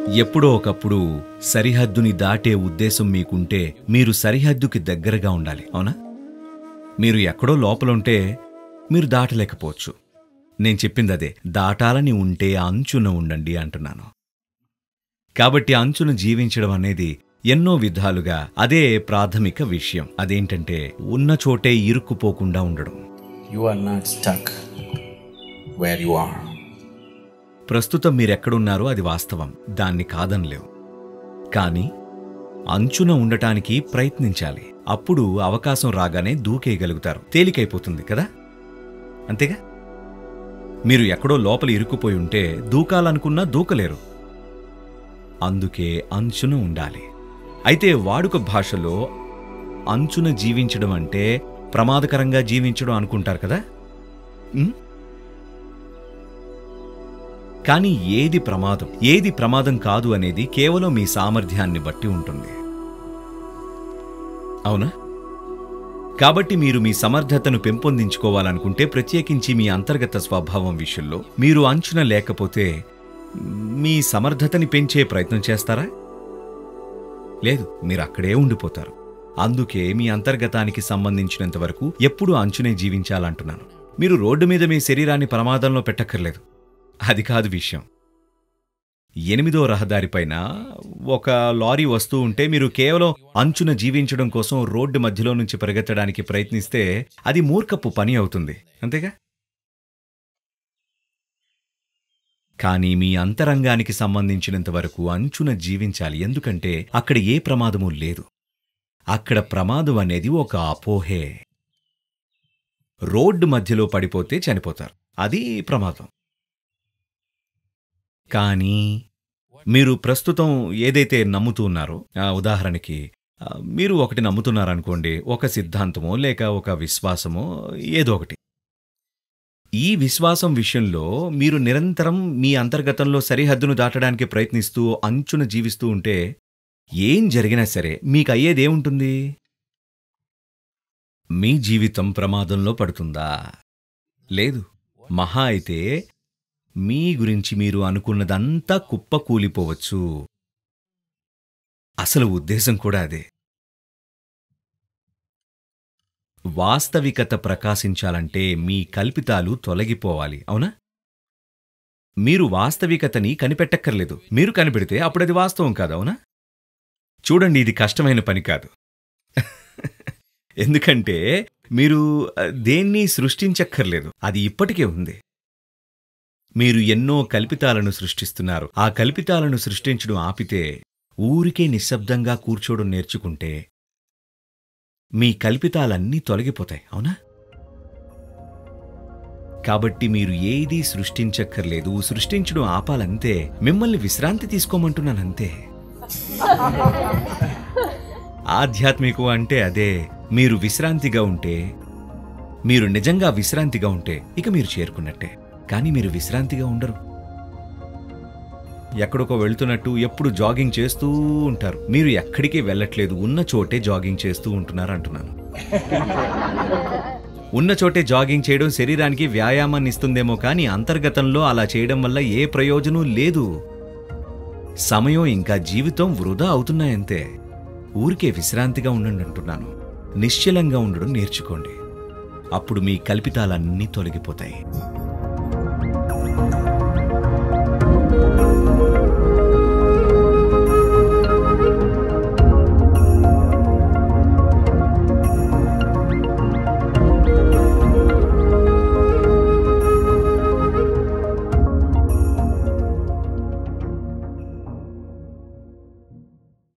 ఎప్పుడో ఒకప్పుడు సరిహద్దుని దాటే ఉద్దేశం మీకుంటే మీరు సరిహద్దుకి దగ్గరగా ఉండాలి అవునా మీరు ఎక్కడో లోపలుంటే మీరు దాటలేకపోవచ్చు నేను చెప్పింది అదే దాటాలని ఉంటే అంచున ఉండండి అంటున్నాను కాబట్టి అంచున జీవించడం అనేది ఎన్నో విధాలుగా అదే ప్రాథమిక విషయం అదేంటంటే ఉన్న చోటే ఇరుక్కుపోకుండా ఉండడం You are not stuck where you are. ప్రస్తుతం మీరెక్కడున్నారో అది వాస్తవం దాన్ని కాదనలేవు కానీ అంచున ఉండటానికి ప్రయత్నించాలి అప్పుడు అవకాశం రాగానే దూకేయగలుగుతారు తేలికైపోతుంది కదా అంతేగా మీరు ఎక్కడో లోపల ఇరుక్కుపోయి ఉంటే దూకాలనుకున్నా దూకలేరు అందుకే అంచున ఉండాలి అయితే వాడుక భాషలో అంచున జీవించడం అంటే ప్రమాదకరంగా జీవించడం అనుకుంటారు కదా ఉం? కానీ ఏది ప్రమాదం ఏది ప్రమాదం కాదు అనేది కేవలం మీ సామర్థ్యాన్ని బట్టి ఉంటుంది అవునా కాబట్టి మీరు మీ సమర్థతను పెంపొందించుకోవాలనుకుంటే ప్రత్యేకించి మీ అంతర్గత స్వభావం విషయంలో మీరు అంచున లేకపోతే మీ సమర్థతని పెంచే ప్రయత్నం చేస్తారా లేదు మీరు అక్కడే ఉండిపోతారు అందుకే మీ అంతర్గతానికి సంబంధించినంత వరకు ఎప్పుడూ అంచునే జీవించాలంటున్నాను మీరు రోడ్డు మీద మీ శరీరాన్ని ప్రమాదంలో పెట్టక్కర్లేదు అది కాదు విషయం ఎనిమిదో రహదారిపైన ఒక లారీ వస్తూ ఉంటే మీరు కేవలం అంచున జీవించడం కోసం రోడ్డు మధ్యలో నుంచి పరిగెత్తడానికి ప్రయత్నిస్తే అది మూర్ఖపు పని అవుతుంది అంతేగా కానీ మీ అంతరంగానికి సంబంధించినంత వరకు అంచున జీవించాలి ఎందుకంటే అక్కడ ఏ ప్రమాదము లేదు అక్కడ ప్రమాదం అనేది ఒక అపోహే రోడ్డు మధ్యలో పడిపోతే చనిపోతారు అది ప్రమాదం కానీ మీరు ప్రస్తుతం ఏదైతే నమ్ముతూ ఉన్నారో ఆ, ఉదాహరణకి ఆ, మీరు ఒకటి నమ్ముతున్నారనుకోండి ఒక సిద్ధాంతమో లేక ఒక విశ్వాసమో ఏదో ఒకటి ఈ విశ్వాసం విషయంలో మీరు నిరంతరం మీ అంతర్గతంలో సరిహద్దును దాటడానికి ప్రయత్నిస్తూ అంచున జీవిస్తూ ఉంటే ఏం జరిగినా సరే మీకు అయ్యేదేముంటుంది మీ జీవితం ప్రమాదంలో పడుతుందా లేదు మహా అయితే మీ గురించి మీరు అనుకున్నదంతా కుప్పకూలిపోవచ్చు అసలు ఉద్దేశం కూడా అదే వాస్తవికత ప్రకాశించాలంటే మీ కల్పితాలు తొలగిపోవాలి అవునా మీరు వాస్తవికతని కనిపెట్టక్కర్లేదు మీరు కనిపెడితే అప్పుడది వాస్తవం కాదు అవునా చూడండి ఇది కష్టమైన పని కాదు ఎందుకంటే మీరు ఆ, దేన్ని సృష్టించక్కర్లేదు అది ఇప్పటికే ఉంది మీరు ఎన్నో కల్పితాలను సృష్టిస్తున్నారు ఆ కల్పితాలను సృష్టించడం ఆపితే ఊరికే నిశ్శబ్దంగా కూర్చోవడం నేర్చుకుంటే మీ కల్పితాలన్నీ తొలగిపోతాయి అవునా కాబట్టి మీరు ఏదీ సృష్టించక్కర్లేదు సృష్టించడం ఆపాలంతే మిమ్మల్ని విశ్రాంతి తీసుకోమంటున్నానంతే ఆధ్యాత్మికం అంటే అదే మీరు విశ్రాంతిగా ఉంటే మీరు నిజంగా విశ్రాంతిగా ఉంటే ఇక మీరు చేరుకున్నట్టే కానీ మీరు విశ్రాంతిగా ఉండరు ఎక్కడికో వెళ్తున్నట్టు ఎప్పుడు జాగింగ్ చేస్తూ ఉంటారు మీరు ఎక్కడికి వెళ్ళట్లేదు ఉన్న చోటే జాగింగ్ చేస్తూ ఉంటున్నారు అంటున్నాను ఉన్న చోటే జాగింగ్ చేయడం శరీరానికి వ్యాయామాన్ని ఇస్తుందేమో కానీ అంతర్గతంలో అలా చేయడం వల్ల ఏ ప్రయోజనం లేదు సమయం ఇంకా జీవితం వృధా అవుతున్నాయంతే ఊరికే విశ్రాంతిగా ఉండండి అంటున్నాను నిశ్చలంగా ఉండడం నేర్చుకోండి అప్పుడు మీ కల్పితాలన్నీ తొలగిపోతాయి